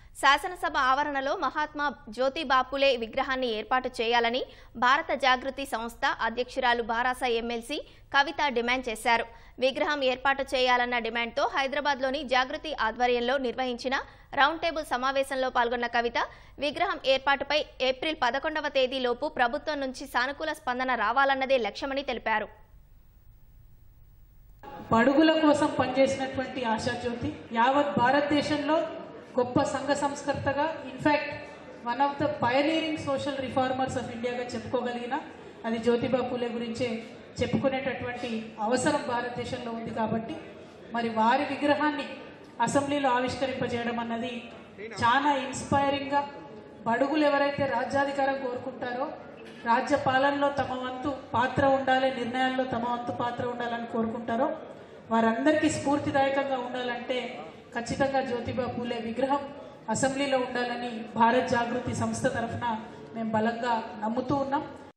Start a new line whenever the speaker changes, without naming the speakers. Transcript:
శాసనసభ ఆవరణలో మహాత్మా జ్యోతిబాపులే విగ్రహాన్ని ఏర్పాటు చేయాలని భారత జాగృతి సంస్థ అధ్యక్షురాలు బారాస ఎమ్మెల్సీ కవిత డిమాండ్ చేశారు విగ్రహం ఏర్పాటు చేయాలన్న డిమాండ్తో హైదరాబాద్లోని జాగృతి ఆధ్వర్యంలో నిర్వహించిన రౌండ్ టేబుల్ సమావేశంలో పాల్గొన్న కవిత విగ్రహం ఏర్పాటుపై ఏప్రిల్ పదకొండవ తేదీలోపు ప్రభుత్వం నుంచి సానుకూల స్పందన రావాలన్నదే లక్ష్యమని తెలిపారు
బడుగుల కోసం పనిచేసినటువంటి ఆశాజ్యోతి యావత్ భారతదేశంలో గొప్ప సంఘ సంస్కర్తగా in fact one of the pioneering social reformers of ఇండియాగా చెప్పుకోగలిగిన అది జ్యోతిబా పూలే గురించే చెప్పుకునేటటువంటి అవసరం భారతదేశంలో ఉంది కాబట్టి మరి వారి విగ్రహాన్ని అసెంబ్లీలో ఆవిష్కరింపజేయడం అన్నది చాలా ఇన్స్పైరింగ్గా బడుగులు ఎవరైతే రాజ్యాధికారం కోరుకుంటారో రాజ్య పాలనలో తమ వంతు పాత్ర ఉండాలి నిర్ణయాల్లో తమ వంతు పాత్ర ఉండాలని కోరుకుంటారో వారందరికీ స్ఫూర్తిదాయకంగా ఉండాలంటే ఖచ్చితంగా జ్యోతిబా పూలే విగ్రహం అసెంబ్లీలో ఉండాలని భారత్ జాగృతి సంస్థ తరఫున మేము బలంగా నమ్ముతూ ఉన్నాం